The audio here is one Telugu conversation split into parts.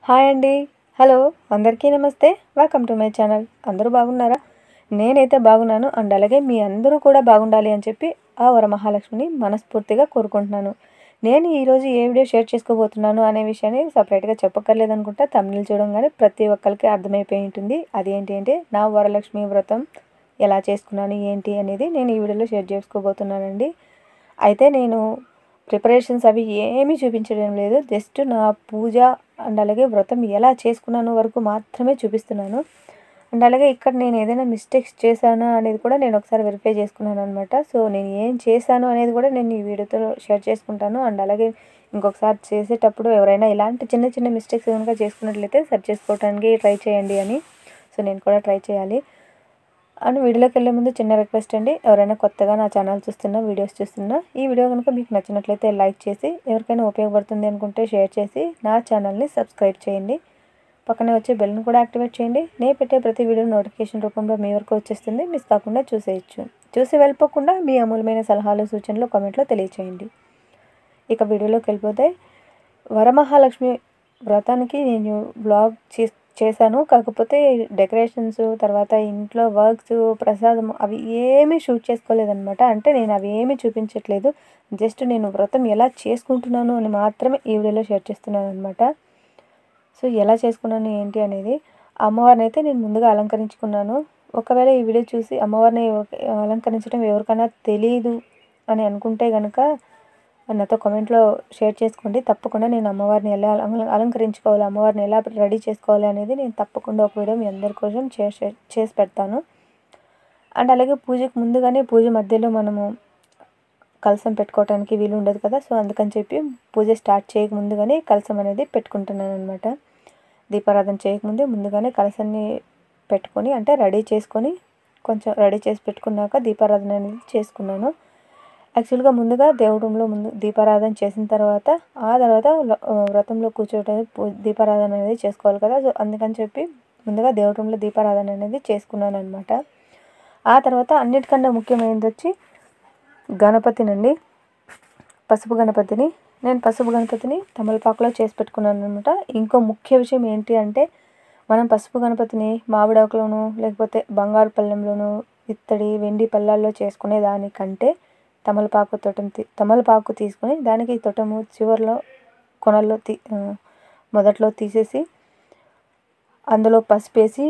హాయ్ అండి హలో అందరికీ నమస్తే వెల్కమ్ టు మై ఛానల్ అందరూ బాగున్నారా నేనైతే బాగున్నాను అండ్ అలాగే మీ అందరూ కూడా బాగుండాలి అని చెప్పి ఆ వరమహాలక్ష్మిని మనస్ఫూర్తిగా కోరుకుంటున్నాను నేను ఈరోజు ఏ వీడియో షేర్ చేసుకోబోతున్నాను అనే విషయాన్ని సపరేట్గా చెప్పక్కర్లేదు అనుకుంటా తమిళ చూడంగానే ప్రతి ఒక్కరికి అర్థమైపోయి ఉంటుంది అదేంటి అంటే నా వరలక్ష్మి వ్రతం ఎలా చేసుకున్నాను ఏంటి అనేది నేను ఈ వీడియోలో షేర్ చేసుకోబోతున్నానండి అయితే నేను ప్రిపరేషన్స్ అవి ఏమీ చూపించడం లేదు జస్ట్ నా పూజ అండ్ అలాగే వ్రతం ఎలా చేసుకున్నాను వరకు మాత్రమే చూపిస్తున్నాను అండ్ అలాగే ఇక్కడ నేను ఏదైనా మిస్టేక్స్ చేశానా అనేది కూడా నేను ఒకసారి వెరిఫై చేసుకున్నాను అనమాట సో నేను ఏం చేశాను అనేది కూడా నేను ఈ వీడియోతో షేర్ చేసుకుంటాను అండ్ అలాగే ఇంకొకసారి చేసేటప్పుడు ఎవరైనా ఇలాంటి చిన్న చిన్న మిస్టేక్స్ కనుక చేసుకున్నట్లయితే సరి చేసుకోవడానికి ట్రై చేయండి అని సో నేను కూడా ట్రై చేయాలి అండ్ వీడియోలోకి వెళ్ళే ముందు చిన్న రిక్వెస్ట్ అండి ఎవరైనా కొత్తగా నా ఛానల్ చూస్తున్నా వీడియోస్ చూస్తున్నా ఈ వీడియో కనుక మీకు నచ్చినట్లయితే లైక్ చేసి ఎవరికైనా ఉపయోగపడుతుంది అనుకుంటే షేర్ చేసి నా ఛానల్ని సబ్స్క్రైబ్ చేయండి పక్కనే వచ్చే బెల్ని కూడా యాక్టివేట్ చేయండి నేను పెట్టే ప్రతి వీడియో నోటిఫికేషన్ రూపంలో మీ వరకు వచ్చేస్తుంది మిస్ కాకుండా చూసేయచ్చు చూసి వెళ్ళిపోకుండా మీ అమూల్యమైన సలహాలు సూచనలు కామెంట్లో తెలియచేయండి ఇక వీడియోలోకి వెళ్ళిపోతే వరమహాలక్ష్మి వ్రతానికి నేను బ్లాగ్ చే చేశాను కాకపోతే డెకరేషన్స్ తర్వాత ఇంట్లో వర్క్స్ ప్రసాదం అవి ఏమీ షూట్ చేసుకోలేదన్నమాట అంటే నేను అవి ఏమీ చూపించట్లేదు జస్ట్ నేను వ్రతం ఎలా చేసుకుంటున్నాను అని మాత్రమే ఈ వీడియోలో షేర్ చేస్తున్నాను అనమాట సో ఎలా చేసుకున్నాను ఏంటి అనేది అమ్మవారిని అయితే నేను ముందుగా అలంకరించుకున్నాను ఒకవేళ ఈ వీడియో చూసి అమ్మవారిని అలంకరించడం ఎవరికైనా తెలియదు అని అనుకుంటే కనుక నాతో కామెంట్లో షేర్ చేసుకోండి తప్పకుండా నేను అమ్మవారిని ఎలా అలం- అలంకరించుకోవాలి అమ్మవారిని ఎలా రెడీ చేసుకోవాలి అనేది నేను తప్పకుండా ఒక వీడియో మీ అందరి కోసం చేసి చేసి పెడతాను అండ్ అలాగే పూజకు ముందుగానే పూజ మధ్యలో మనము కలసం పెట్టుకోవడానికి వీలు ఉండదు కదా సో అందుకని చెప్పి పూజ స్టార్ట్ చేయక ముందుగానే కలసం అనేది పెట్టుకుంటున్నాను అనమాట దీపారాధన చేయకముందే ముందుగానే కలసాన్ని పెట్టుకొని అంటే రెడీ చేసుకొని కొంచెం రెడీ చేసి పెట్టుకున్నాక దీపారాధన అనేది చేసుకున్నాను యాక్చువల్గా ముందుగా దేవుడి రూమ్లో ముందు దీపారాధన చేసిన తర్వాత ఆ తర్వాత ల- ఆ, వ్రతంలో కూర్చోవడం పూ- దీపారాధన అనేది చేసుకోవాలి కదా సో అందుకని చెప్పి ముందుగా దేవుడి రూమ్లో దీపారాధన అనేది చేసుకున్నాను అనమాట ఆ తర్వాత అన్నిటికన్నా ముఖ్యమైనది వచ్చి గణపతినండి పసుపు గణపతిని నేను పసుపు గణపతిని తమలపాకులో చేసి పెట్టుకున్నాను అనమాట ఇంకో ముఖ్య విషయం ఏంటి అంటే మనం పసుపు గణపతిని మామిడాకులోను లేకపోతే బంగారు పళ్ళెంలోను ఇత్తడి వెండి పళ్ళాల్లో చేసుకునే దానికంటే తమలపాకు తొటం తీ తమలపాకు తీసుకొని దానికి తొటము చివర్లో కొనల్లో తీ ఆ, మొదట్లో తీసేసి అందులో పసుపు వేసి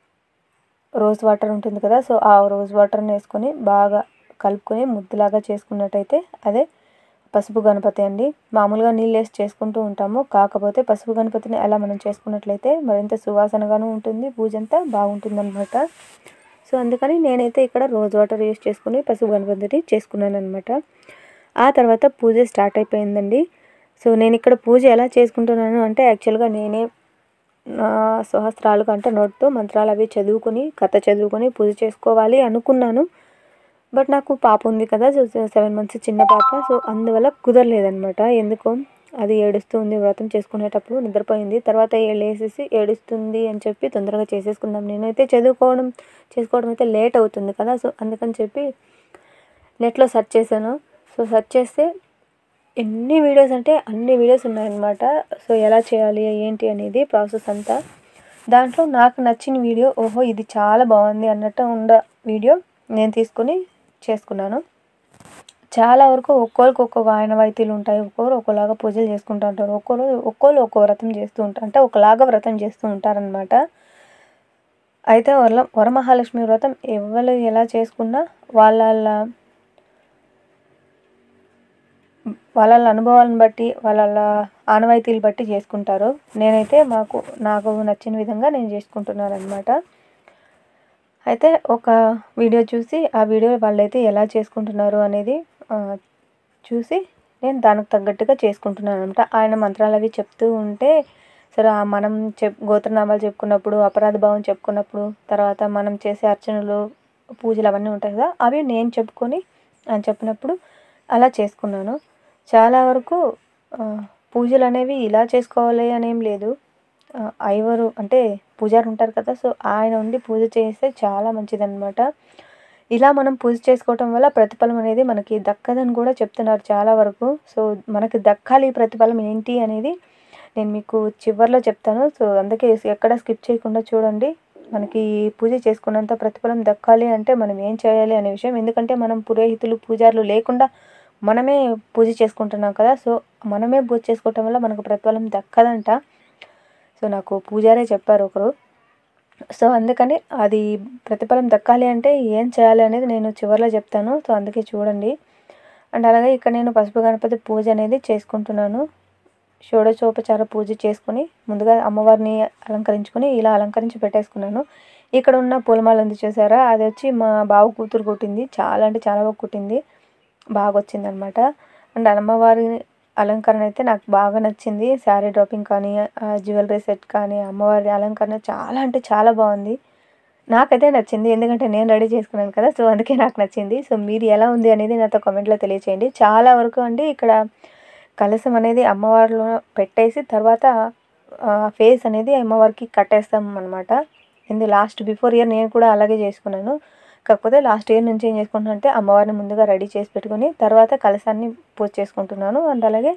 రోజ్ వాటర్ ఉంటుంది కదా సో ఆ రోజ్ వాటర్ని వేసుకొని బాగా కలుపుకొని ముద్దులాగా చేసుకున్నట్టయితే అదే పసుపు గణపతి అండి మామూలుగా నీళ్ళు వేసి చేసుకుంటూ ఉంటాము కాకపోతే పసుపు గణపతిని అలా మనం చేసుకున్నట్లయితే మరింత సువాసనగాను ఉంటుంది పూజ అంతా బాగుంటుంది అనమాట సో అందుకని నేనైతే ఇక్కడ రోజ్ వాటర్ యూస్ చేసుకుని పసుపు గణపతిని చేసుకున్నాను అనమాట ఆ తర్వాత పూజ స్టార్ట్ అయిపోయిందండి సో నేను ఇక్కడ పూజ ఎలా చేసుకుంటున్నాను అంటే యాక్చువల్గా నేనే నా సహస్రాలు అంటే నోట్తో మంత్రాలు అవి చదువుకుని కథ చదువుకొని పూజ చేసుకోవాలి అనుకున్నాను బట్ నాకు పాప ఉంది కదా సో సెవెన్ మంత్స్ చిన్న పాప సో అందువల్ల కుదరలేదనమాట ఎందుకో అది ఏడుస్తూ ఉంది వ్రతం చేసుకునేటప్పుడు నిద్రపోయింది తర్వాత లేసేసి ఏడుస్తుంది అని చెప్పి తొందరగా చేసేసుకుందాం నేనైతే చదువుకోవడం చేసుకోవడం అయితే లేట్ అవుతుంది కదా సో అందుకని చెప్పి నెట్లో సెర్చ్ చేశాను సో సెర్చ్ చేస్తే ఎన్ని వీడియోస్ అంటే అన్ని వీడియోస్ ఉన్నాయన్నమాట సో ఎలా చేయాలి ఏంటి అనేది ప్రాసెస్ అంతా దాంట్లో నాకు నచ్చిన వీడియో ఓహో ఇది చాలా బాగుంది అన్నట్టు ఉండ వీడియో నేను తీసుకొని చేసుకున్నాను చాలా వరకు ఒక్కోరికి ఒక్కొక్క ఆనవాయితీలు ఉంటాయి ఒక్కొక్కరు ఒక్కోలాగా పూజలు చేసుకుంటూ ఉంటారు ఒక్కోరు ఒక్కోరు ఒక్కో వ్రతం చేస్తూ ఉంటారు అంటే ఒకలాగా వ్రతం చేస్తూ ఉంటారనమాట అయితే వర వరమహాలక్ష్మి వ్రతం ఎవరు ఎలా చేసుకున్నా వాళ్ళ వాళ్ళ వాళ్ళ వాళ్ళ అనుభవాలను బట్టి వాళ్ళ వాళ్ళ ఆనవాయితీలు బట్టి చేసుకుంటారు నేనైతే మాకు నాకు నచ్చిన విధంగా నేను చేసుకుంటున్నాను అనమాట అయితే ఒక వీడియో చూసి ఆ వీడియో వాళ్ళైతే ఎలా చేసుకుంటున్నారు అనేది ఆ, చూసి నేను దానికి తగ్గట్టుగా చేసుకుంటున్నాను అనమాట ఆయన మంత్రాలు అవి చెప్తూ ఉంటే సరే ఆ మనం చెప్ గోత్రనామాలు చెప్పుకున్నప్పుడు అపరాధ భావం చెప్పుకున్నప్పుడు తర్వాత మనం చేసే అర్చనలు పూజలు అవన్నీ ఉంటాయి కదా అవి నేను చెప్పుకొని ఆయన చెప్పినప్పుడు అలా చేసుకున్నాను చాలా వరకు ఆ, పూజలు అనేవి ఇలా చేసుకోవాలి అనేం లేదు ఆ, ఐవరు అంటే పూజారి ఉంటారు కదా సో ఆయన ఉండి పూజ చేస్తే చాలా మంచిదన్నమాట ఇలా మనం పూజ చేసుకోవటం వల్ల ప్రతిఫలం అనేది మనకి దక్కదని కూడా చెప్తున్నారు చాలా వరకు సో మనకి దక్కాలి ఈ ప్రతిఫలం ఏంటి అనేది నేను మీకు చివర్లో చెప్తాను సో అందుకే ఎక్కడ స్కిప్ చేయకుండా చూడండి మనకి పూజ చేసుకున్నంత ప్రతిఫలం దక్కాలి అంటే మనం ఏం చేయాలి అనే విషయం ఎందుకంటే మనం పురోహితులు పూజారులు లేకుండా మనమే పూజ చేసుకుంటున్నాం కదా సో మనమే పూజ చేసుకోవటం వల్ల మనకు ప్రతిఫలం దక్కదంట సో నాకు పూజారే చెప్పారు ఒకరు సో అందుకని అది ప్రతిఫలం దక్కాలి అంటే ఏం చేయాలి అనేది నేను చివరిలో చెప్తాను సో అందుకే చూడండి అండ్ అలాగే ఇక్కడ నేను పసుపు గణపతి పూజ అనేది చేసుకుంటున్నాను షోడశోపచార పూజ చేసుకుని ముందుగా అమ్మవారిని అలంకరించుకొని ఇలా అలంకరించి పెట్టేసుకున్నాను ఇక్కడ ఉన్న పూలమాల ఉంది చూసారా అది వచ్చి మా బావ కూతురు కుట్టింది చాలా అంటే చాలా బాగా కుట్టింది బాగా వచ్చిందనమాట అండ్ అమ్మవారి అలంకరణ అయితే నాకు బాగా నచ్చింది శారీ డ్రాపింగ్ కానీ జ్యువెలరీ సెట్ కానీ అమ్మవారి అలంకరణ చాలా అంటే చాలా బాగుంది నాకైతే నచ్చింది ఎందుకంటే నేను రెడీ చేసుకున్నాను కదా సో అందుకే నాకు నచ్చింది సో మీరు ఎలా ఉంది అనేది నాతో కామెంట్లో తెలియచేయండి చాలా వరకు అండి ఇక్కడ కలసం అనేది అమ్మవారిలో పెట్టేసి తర్వాత ఫేస్ అనేది అమ్మవారికి కట్టేస్తాం అనమాట ఇది లాస్ట్ బిఫోర్ ఇయర్ నేను కూడా అలాగే చేసుకున్నాను కాకపోతే లాస్ట్ ఇయర్ నుంచి ఏం చేసుకుంటున్నాను అంటే అమ్మవారిని ముందుగా రెడీ చేసి పెట్టుకొని తర్వాత కలసాన్ని పూజ చేసుకుంటున్నాను అండ్ అలాగే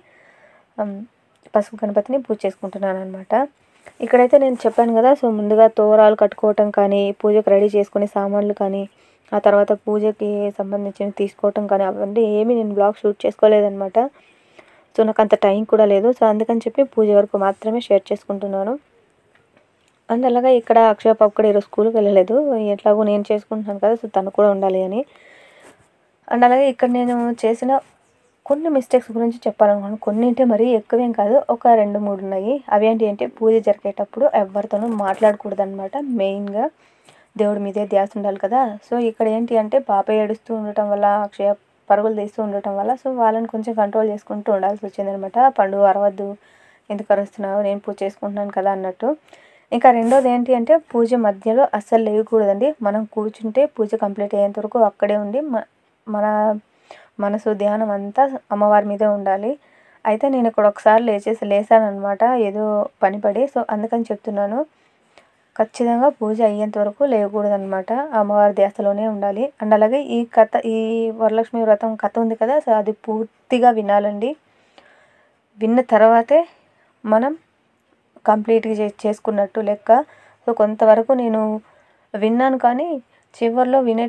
పసుపు గణపతిని పూజ చేసుకుంటున్నాను అనమాట ఇక్కడైతే నేను చెప్పాను కదా సో ముందుగా తోరాలు కట్టుకోవటం కానీ పూజకు రెడీ చేసుకునే సామాన్లు కానీ ఆ తర్వాత పూజకి సంబంధించిన తీసుకోవటం కానీ అవన్నీ ఏమీ నేను బ్లాగ్ షూట్ చేసుకోలేదన్నమాట సో నాకు అంత టైం కూడా లేదు సో అందుకని చెప్పి పూజ వరకు మాత్రమే షేర్ చేసుకుంటున్నాను అండ్ అలాగే ఇక్కడ అక్షయ పాప కూడా ఈరోజు స్కూల్కి వెళ్ళలేదు ఎట్లాగో నేను చేసుకుంటున్నాను కదా సో తను కూడా ఉండాలి అని అండ్ అలాగే ఇక్కడ నేను చేసిన కొన్ని మిస్టేక్స్ గురించి చెప్పాలనుకున్నాను కొన్ని అంటే మరీ ఎక్కువేం కాదు ఒక రెండు మూడు ఉన్నాయి అవి ఏంటి అంటే పూజ జరిగేటప్పుడు ఎవరితోనూ మాట్లాడకూడదు అనమాట మెయిన్గా దేవుడి మీదే ధ్యాస ఉండాలి కదా సో ఇక్కడ ఏంటి అంటే పాప ఏడుస్తూ ఉండటం వల్ల అక్షయ పరుగులు తీస్తూ ఉండటం వల్ల సో వాళ్ళని కొంచెం కంట్రోల్ చేసుకుంటూ ఉండాల్సి వచ్చిందనమాట పండు అరవద్దు ఎందుకు అరుస్తున్నావు నేను పూజ చేసుకుంటున్నాను కదా అన్నట్టు ఇంకా రెండోది ఏంటి అంటే పూజ మధ్యలో అస్సలు లేవకూడదండి మనం కూర్చుంటే పూజ కంప్లీట్ అయ్యేంత వరకు అక్కడే ఉండి మన మనసు ధ్యానం అంతా అమ్మవారి మీదే ఉండాలి అయితే నేను ఇక్కడ ఒకసారి లేచేసి లేసాను అనమాట ఏదో పని పడి సో అందుకని చెప్తున్నాను ఖచ్చితంగా పూజ అయ్యేంత వరకు లేవకూడదు అనమాట అమ్మవారి ధ్యాసలోనే ఉండాలి అండ్ అలాగే ఈ కథ ఈ వరలక్ష్మి వ్రతం కథ ఉంది కదా సో అది పూర్తిగా వినాలండి విన్న తర్వాతే మనం కంప్లీట్గా చే చేసుకున్నట్టు లెక్క సో కొంతవరకు నేను విన్నాను కానీ చివరిలో వినే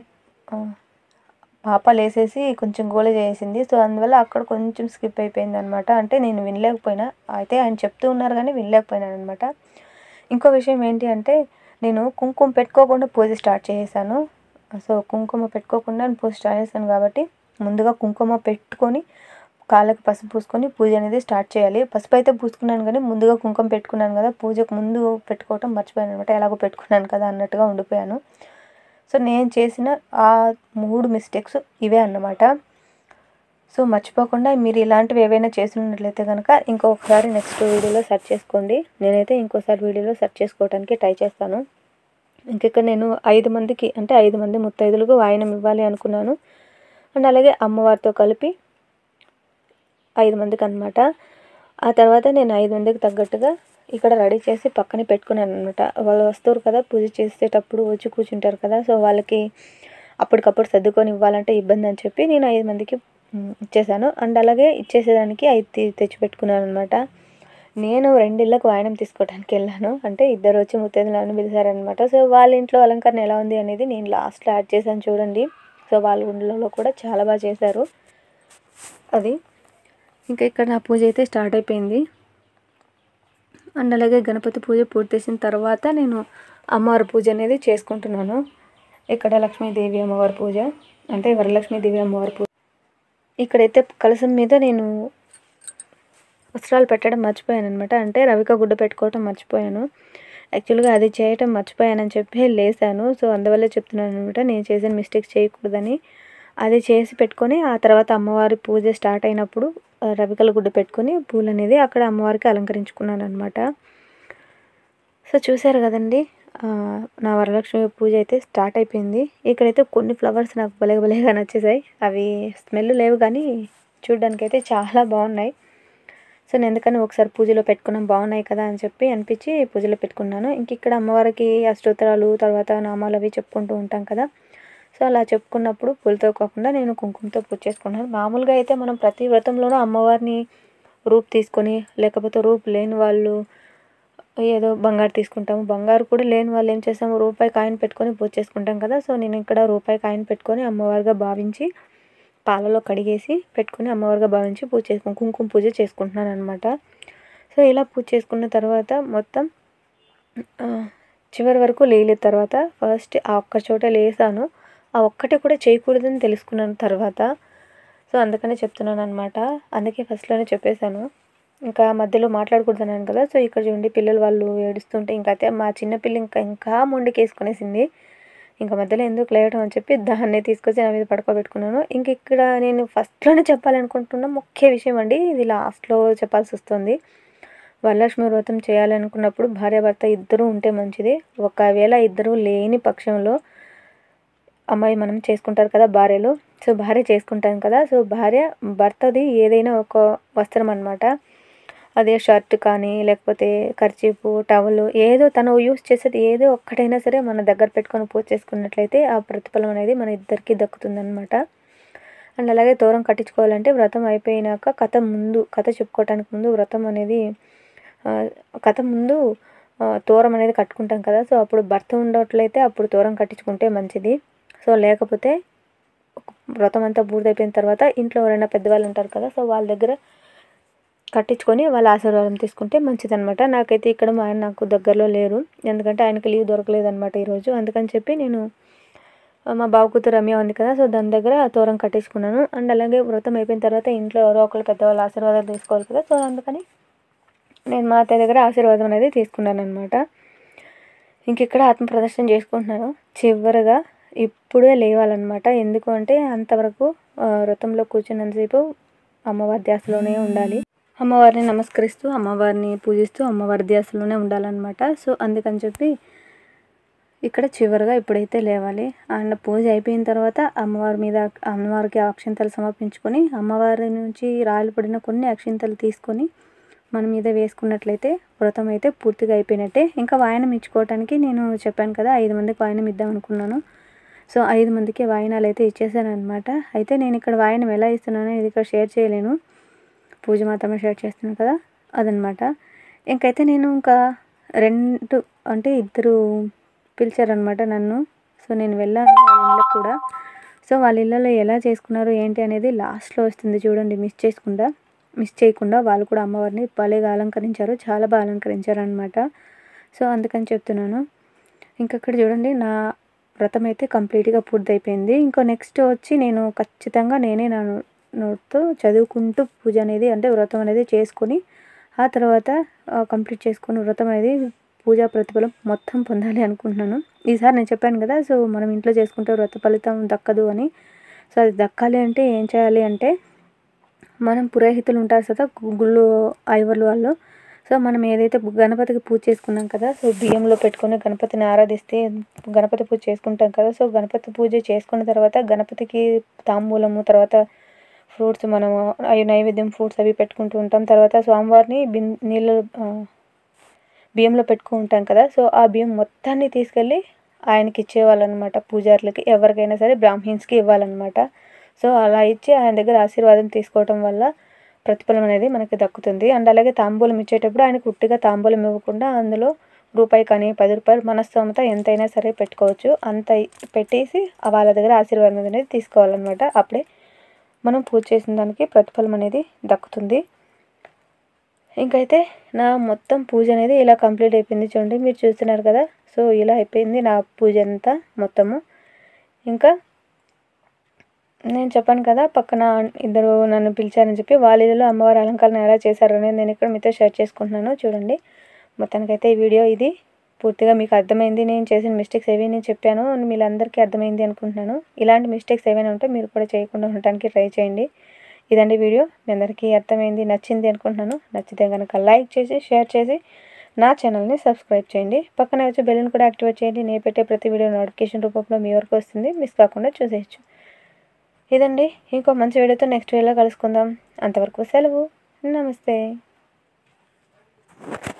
పాప లేసేసి కొంచెం గోల చేసింది సో అందువల్ల అక్కడ కొంచెం స్కిప్ అయిపోయింది అనమాట అంటే నేను వినలేకపోయినా అయితే ఆయన చెప్తూ ఉన్నారు కానీ వినలేకపోయినాను అనమాట ఇంకో విషయం ఏంటి అంటే నేను కుంకుమ పెట్టుకోకుండా పూజ స్టార్ట్ చేసేసాను సో కుంకుమ పెట్టుకోకుండా పూజ స్టార్ట్ చేశాను కాబట్టి ముందుగా కుంకుమ పెట్టుకొని కాళ్ళకి పసుపు పూసుకొని పూజ అనేది స్టార్ట్ చేయాలి పసుపు అయితే పూసుకున్నాను కానీ ముందుగా కుంకుమ పెట్టుకున్నాను కదా పూజకు ముందు పెట్టుకోవటం మర్చిపోయాను అనమాట ఎలాగో పెట్టుకున్నాను కదా అన్నట్టుగా ఉండిపోయాను సో నేను చేసిన ఆ మూడు మిస్టేక్స్ ఇవే అన్నమాట సో మర్చిపోకుండా మీరు ఇలాంటివి ఏవైనా చేసినట్లయితే కనుక ఇంకొకసారి నెక్స్ట్ వీడియోలో సెర్చ్ చేసుకోండి నేనైతే ఇంకోసారి వీడియోలో సెర్చ్ చేసుకోవడానికి ట్రై చేస్తాను ఇంకెక్కడ నేను ఐదు మందికి అంటే ఐదు మంది ముత్తైదులకు వాయనం ఇవ్వాలి అనుకున్నాను అండ్ అలాగే అమ్మవారితో కలిపి ఐదు మందికి అనమాట ఆ తర్వాత నేను ఐదు మందికి తగ్గట్టుగా ఇక్కడ రెడీ చేసి పక్కనే పెట్టుకున్నాను అనమాట వాళ్ళు వస్తారు కదా పూజ చేసేటప్పుడు వచ్చి కూర్చుంటారు కదా సో వాళ్ళకి అప్పటికప్పుడు సర్దుకొని ఇవ్వాలంటే ఇబ్బంది అని చెప్పి నేను ఐదు మందికి ఇచ్చేసాను అండ్ అలాగే ఇచ్చేసేదానికి ఐదు తెచ్చి పెట్టుకున్నాను అనమాట నేను రెండిళ్ళకు వాయనం తీసుకోవడానికి వెళ్ళాను అంటే ఇద్దరు వచ్చి ముత్తైదులను పిలిచారనమాట సో వాళ్ళ ఇంట్లో అలంకరణ ఎలా ఉంది అనేది నేను లాస్ట్లో యాడ్ చేశాను చూడండి సో వాళ్ళ ఇంట్లో కూడా చాలా బాగా చేశారు అది ఇంకా ఇక్కడ నా పూజ అయితే స్టార్ట్ అయిపోయింది అండ్ అలాగే గణపతి పూజ పూర్తి చేసిన తర్వాత నేను అమ్మవారి పూజ అనేది చేసుకుంటున్నాను ఇక్కడ లక్ష్మీదేవి అమ్మవారి పూజ అంటే వరలక్ష్మీదేవి అమ్మవారి పూజ ఇక్కడైతే కలసం మీద నేను వస్త్రాలు పెట్టడం మర్చిపోయాను అనమాట అంటే రవిక గుడ్డ పెట్టుకోవటం మర్చిపోయాను యాక్చువల్గా అది చేయటం మర్చిపోయానని చెప్పి లేసాను సో అందువల్లే చెప్తున్నాను అనమాట నేను చేసిన మిస్టేక్స్ చేయకూడదని అది చేసి పెట్టుకొని ఆ తర్వాత అమ్మవారి పూజ స్టార్ట్ అయినప్పుడు రవికల గుడ్డ పెట్టుకొని పూలు అనేది అక్కడ అమ్మవారికి అలంకరించుకున్నాను అనమాట సో చూసారు కదండి నా వరలక్ష్మి పూజ అయితే స్టార్ట్ అయిపోయింది ఇక్కడైతే కొన్ని ఫ్లవర్స్ నాకు భలే భలేగా నచ్చేసాయి అవి స్మెల్ లేవు కానీ చూడడానికి అయితే చాలా బాగున్నాయి సో నేను ఎందుకని ఒకసారి పూజలో పెట్టుకున్నాం బాగున్నాయి కదా అని చెప్పి అనిపించి పూజలో పెట్టుకున్నాను ఇంక ఇక్కడ అమ్మవారికి అష్టోత్తరాలు తర్వాత నామాలు అవి చెప్పుకుంటూ ఉంటాం కదా సో అలా చెప్పుకున్నప్పుడు పూలతో కాకుండా నేను కుంకుమతో పూజ చేసుకున్నాను మామూలుగా అయితే మనం ప్రతి వ్రతంలోనూ అమ్మవారిని రూప్ తీసుకొని లేకపోతే రూప్ లేని వాళ్ళు ఏదో బంగారు తీసుకుంటాము బంగారు కూడా లేని వాళ్ళు ఏం చేస్తాము రూపాయి కాయిన్ పెట్టుకొని పూజ చేసుకుంటాం కదా సో నేను ఇక్కడ రూపాయి కాయిన్ పెట్టుకొని అమ్మవారిగా భావించి పాలలో కడిగేసి పెట్టుకొని అమ్మవారిగా భావించి పూజ చేసుకుని కుంకుమ పూజ చేసుకుంటున్నాను అనమాట సో ఇలా పూజ చేసుకున్న తర్వాత మొత్తం ఆ, చివరి వరకు లేయలేదు తర్వాత ఫస్ట్ ఆ ఒక్క చోట లేసాను ఆ ఒక్కటి కూడా చేయకూడదని తెలుసుకున్నాను తర్వాత సో అందుకనే చెప్తున్నాను అనమాట అందుకే ఫస్ట్లోనే చెప్పేశాను ఇంకా మధ్యలో మాట్లాడకూడదన్నాను కదా సో ఇక్కడ చూడండి పిల్లలు వాళ్ళు ఏడుస్తుంటే ఇంకా అయితే మా చిన్న పిల్ల ఇంకా ఇంకా మొండికేసుకునేసింది ఇంకా మధ్యలో ఎందుకు లేవడం అని చెప్పి దాన్నే తీసుకొచ్చి నా మీద పడుకోబెట్టుకున్నాను ఇంక ఇక్కడ నేను ఫస్ట్లోనే చెప్పాలనుకుంటున్న ముఖ్య విషయం అండి ఇది లాస్ట్లో చెప్పాల్సి వస్తుంది వరలక్ష్మి వ్రతం చేయాలనుకున్నప్పుడు భార్యాభర్త ఇద్దరూ ఉంటే మంచిది ఒకవేళ ఇద్దరు లేని పక్షంలో అమ్మాయి మనం చేసుకుంటారు కదా భార్యలు సో భార్య చేసుకుంటాం కదా సో భార్య భర్తది ఏదైనా ఒక వస్త్రం అనమాట అదే షర్ట్ కానీ లేకపోతే కర్చీపు టవల్ ఏదో తను యూస్ చేసేది ఏదో ఒక్కటైనా సరే మన దగ్గర పెట్టుకొని పూజ చేసుకున్నట్లయితే ఆ ప్రతిఫలం అనేది మన ఇద్దరికి దక్కుతుందన్నమాట అండ్ అలాగే తోరం కట్టించుకోవాలంటే వ్రతం అయిపోయినాక కథ ముందు కథ చెప్పుకోవటానికి ముందు వ్రతం అనేది ఆ, కథ ముందు ఆ, తోరం అనేది కట్టుకుంటాం కదా సో అప్పుడు భర్త ఉండట్లయితే అప్పుడు తోరం కట్టించుకుంటే మంచిది సో లేకపోతే వ్రతం అంతా పూర్తయిపోయిన తర్వాత ఇంట్లో ఎవరైనా పెద్దవాళ్ళు ఉంటారు కదా సో వాళ్ళ దగ్గర కట్టించుకొని వాళ్ళ ఆశీర్వాదం తీసుకుంటే మంచిదన్నమాట నాకైతే ఇక్కడ మా ఆయన నాకు దగ్గరలో లేరు ఎందుకంటే ఆయనకి లీవ్ దొరకలేదన్నమాట ఈరోజు అందుకని చెప్పి నేను ఆ, మా బావ కూతురు రమ్య ఉంది కదా సో దాని దగ్గర తోరం కట్టించుకున్నాను అండ్ అలాగే వ్రతం అయిపోయిన తర్వాత ఇంట్లో ఎవరో ఒకరు పెద్దవాళ్ళ ఆశీర్వాదాలు తీసుకోవాలి కదా సో అందుకని నేను మా అత్తయ్య దగ్గర ఆశీర్వాదం అనేది తీసుకున్నాను అనమాట ఇంక ఇక్కడ ఆత్మ ప్రదర్శన చేసుకుంటున్నాను చివరిగా ఇప్పుడే లేవాలన్నమాట ఎందుకు అంటే అంతవరకు ఆ, వ్రతంలో కూర్చున్నంతసేపు అమ్మవారి ధ్యాసలోనే ఉండాలి అమ్మవారిని నమస్కరిస్తూ అమ్మవారిని పూజిస్తూ అమ్మవారి ధ్యాసలోనే ఉండాలన్నమాట సో అందుకని చెప్పి ఇక్కడ చివరిగా ఇప్పుడైతే లేవాలి అండ్ పూజ అయిపోయిన తర్వాత అమ్మవారి మీద అమ్మవారికి అక్షింతలు సమర్పించుకొని అమ్మవారి నుంచి రాయలు పడిన కొన్ని అక్షింతలు తీసుకొని మన మీద వేసుకున్నట్లయితే వ్రతం అయితే పూర్తిగా అయిపోయినట్టే ఇంకా వాయనం ఇచ్చుకోవటానికి నేను చెప్పాను కదా ఐదు మందికి వాయనం ఇద్దాం అనుకున్నాను సో ఐదు మందికి వాయినాలు అయితే ఇచ్చేసాను అనమాట అయితే నేను ఇక్కడ వాయనం ఎలా ఇస్తున్నానో ఇది ఇక్కడ షేర్ చేయలేను పూజ మాత్రమే షేర్ చేస్తున్నాను కదా అదనమాట ఇంకైతే నేను ఇంకా రెండు అంటే ఇద్దరు పిలిచారనమాట నన్ను సో నేను వెళ్ళాను వాళ్ళ ఇళ్ళకి కూడా సో వాళ్ళ ఇళ్ళలో ఎలా చేసుకున్నారు ఏంటి అనేది లాస్ట్లో వస్తుంది చూడండి మిస్ చేసుకుండా మిస్ చేయకుండా వాళ్ళు కూడా అమ్మవారిని భలేగా అలంకరించారు చాలా బాగా అలంకరించారు అనమాట సో అందుకని చెప్తున్నాను ఇంకక్కడ చూడండి నా వ్రతం అయితే కంప్లీట్గా పూర్తయిపోయింది ఇంకో నెక్స్ట్ వచ్చి నేను ఖచ్చితంగా నేనే నా నో- నోట్తో చదువుకుంటూ పూజ అనేది అంటే వ్రతం అనేది చేసుకొని ఆ తర్వాత కంప్లీట్ చేసుకొని వ్రతం అనేది పూజా ప్రతిఫలం మొత్తం పొందాలి అనుకుంటున్నాను ఈసారి నేను చెప్పాను కదా సో మనం ఇంట్లో చేసుకుంటే వ్రత ఫలితం దక్కదు అని సో అది దక్కాలి అంటే ఏం చేయాలి అంటే మనం పురోహితులు ఉంటారు కదా గుళ్ళు ఐవర్లు వాళ్ళు సో మనం ఏదైతే గణపతికి పూజ చేసుకున్నాం కదా సో బియ్యంలో పెట్టుకొని గణపతిని ఆరాధిస్తే గణపతి పూజ చేసుకుంటాం కదా సో గణపతి పూజ చేసుకున్న తర్వాత గణపతికి తాంబూలము తర్వాత ఫ్రూట్స్ మనము అవి నైవేద్యం ఫ్రూట్స్ అవి పెట్టుకుంటూ ఉంటాం తర్వాత స్వామివారిని బిన్ నీళ్ళ ఆ, బియ్యంలో పెట్టుకుంటాం కదా సో ఆ బియ్యం మొత్తాన్ని తీసుకెళ్ళి ఆయనకి ఇచ్చేవాళ్ళనమాట పూజారులకి ఎవరికైనా సరే బ్రాహ్మిన్స్కి ఇవ్వాలన్నమాట సో అలా ఇచ్చి ఆయన దగ్గర ఆశీర్వాదం తీసుకోవటం వల్ల ప్రతిఫలం అనేది మనకి దక్కుతుంది అండ్ అలాగే తాంబూలం ఇచ్చేటప్పుడు ఆయనకు ఉట్టిగా తాంబూలం ఇవ్వకుండా అందులో రూపాయి కానీ పది రూపాయలు మన స్తోమత ఎంతైనా సరే పెట్టుకోవచ్చు అంత పెట్టేసి ఆ వాళ్ళ దగ్గర ఆశీర్వాదం అనేది తీసుకోవాలన్నమాట అప్పుడే మనం పూజ చేసిన దానికి ప్రతిఫలం అనేది దక్కుతుంది ఇంకైతే నా మొత్తం పూజ అనేది ఇలా కంప్లీట్ అయిపోయింది చూడండి మీరు చూస్తున్నారు కదా సో ఇలా అయిపోయింది నా పూజ అంతా మొత్తము ఇంకా నేను చెప్పాను కదా పక్కన ఇద్దరు నన్ను పిలిచారని చెప్పి వాళ్ళ ఇల్లులో అమ్మవారి అలంకరణ ఎలా చేశారు అనేది నేను ఇక్కడ మీతో షేర్ చేసుకుంటున్నాను చూడండి మొత్తానికైతే ఈ వీడియో ఇది పూర్తిగా మీకు అర్థమైంది నేను చేసిన మిస్టేక్స్ ఏవి నేను చెప్పాను మీరందరికీ అర్థమైంది అనుకుంటున్నాను ఇలాంటి మిస్టేక్స్ ఏవైనా ఉంటే మీరు కూడా చేయకుండా ఉండటానికి ట్రై చేయండి ఇదండి వీడియో మీ అందరికీ అర్థమైంది నచ్చింది అనుకుంటున్నాను నచ్చితే కనుక లైక్ చేసి షేర్ చేసి నా ఛానల్ని సబ్స్క్రైబ్ చేయండి పక్కన వచ్చి బెల్ని కూడా యాక్టివేట్ చేయండి నేను పెట్టే ప్రతి వీడియో నోటిఫికేషన్ రూపంలో మీ వరకు వస్తుంది మిస్ కాకుండా చూసేయచ్చు ఇదండి ఇంకో మంచి వీడియోతో నెక్స్ట్ వీడియోలో కలుసుకుందాం అంతవరకు సెలవు నమస్తే